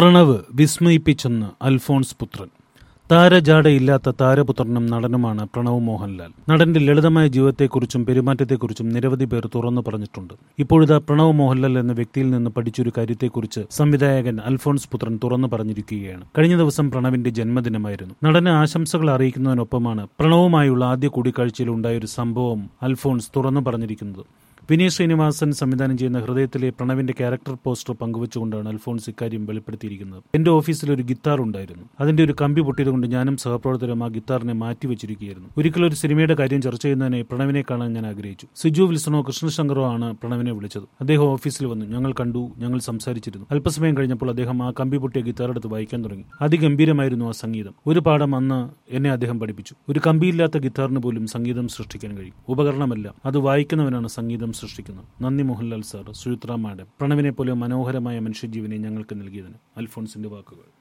പ്രണവ് വിസ്മയിപ്പിച്ചെന്ന് അൽഫോൺസ് പുത്രൻ താരജാടയില്ലാത്ത താരപുത്രനും നടനുമാണ് പ്രണവ് മോഹൻലാൽ നടന്റെ ലളിതമായ ജീവിതത്തെക്കുറിച്ചും പെരുമാറ്റത്തെക്കുറിച്ചും നിരവധി പേർ തുറന്നു പറഞ്ഞിട്ടുണ്ട് ഇപ്പോഴിതാ പ്രണവ് മോഹൻലാൽ എന്ന വ്യക്തിയിൽ നിന്ന് പഠിച്ചൊരു കാര്യത്തെക്കുറിച്ച് സംവിധായകൻ അൽഫോൺസ് പുത്രൻ തുറന്നു പറഞ്ഞിരിക്കുകയാണ് കഴിഞ്ഞ ദിവസം പ്രണവിന്റെ ജന്മദിനമായിരുന്നു നടന് ആശംസകൾ അറിയിക്കുന്നതിനൊപ്പമാണ് പ്രണവുമായുള്ള ആദ്യ കൂടിക്കാഴ്ചയിൽ ഉണ്ടായൊരു സംഭവം അൽഫോൺസ് തുറന്നു പറഞ്ഞിരിക്കുന്നത് വിനീത് ശ്രീനിവാസൻ സംവിധാനം ചെയ്യുന്ന ഹൃദയത്തിലെ പ്രണവിന്റെ ക്യാരക്ടർ പോസ്റ്റർ പങ്കുവച്ചുകൊണ്ടാണ് അൽഫോൺസ് ഇക്കാര്യം വെളിപ്പെടുത്തിയിരിക്കുന്നത് എന്റെ ഓഫീസിൽ ഒരു ഗിത്താർ ഉണ്ടായിരുന്നു അതിന്റെ ഒരു കമ്പി പൊട്ടിയതുകൊണ്ട് ഞാനും സഹപ്രവർത്തകരും ആ ഗിത്താറിനെ മാറ്റിവെച്ചിരിക്കുകയായിരുന്നു ഒരിക്കൽ ഒരു സിനിമയുടെ കാര്യം ചർച്ച ചെയ്യുന്നതിനായി പ്രണവിനെ കാണാൻ ഞാൻ ആഗ്രഹിച്ചു സിജു വിൽസണോ കൃഷ്ണശങ്കറോ ആണ് പ്രണവിനെ വിളിച്ചത് അദ്ദേഹം ഓഫീസിൽ വന്നു ഞങ്ങൾ കണ്ടു ഞങ്ങൾ സംസാരിച്ചിരുന്നു അല്പസമയം കഴിഞ്ഞപ്പോൾ അദ്ദേഹം ആ കമ്പി പൊട്ടിയ ഗിത്താർ എടുത്ത് വായിക്കാൻ തുടങ്ങി അതിഗംഭീരമായിരുന്നു ആ സംഗീതം ഒരു പാഠം അന്ന് എന്നെ അദ്ദേഹം പഠിപ്പിച്ചു ഒരു കമ്പിയില്ലാത്ത ഗിത്താറിന് പോലും സംഗീതം സൃഷ്ടിക്കാൻ കഴിയും ഉപകരണമല്ല അത് വായിക്കുന്നവനാണ് സംഗീതം സൃഷ്ടിക്കുന്നത് നന്ദി മോഹൻലാൽ സാർ സുചിത്ര മാഡം പ്രണവിനെ പോലെ മനോഹരമായ മനുഷ്യജീവനെ ഞങ്ങൾക്ക് നൽകിയതിന് അൽഫോൺസിന്റെ വാക്കുകൾ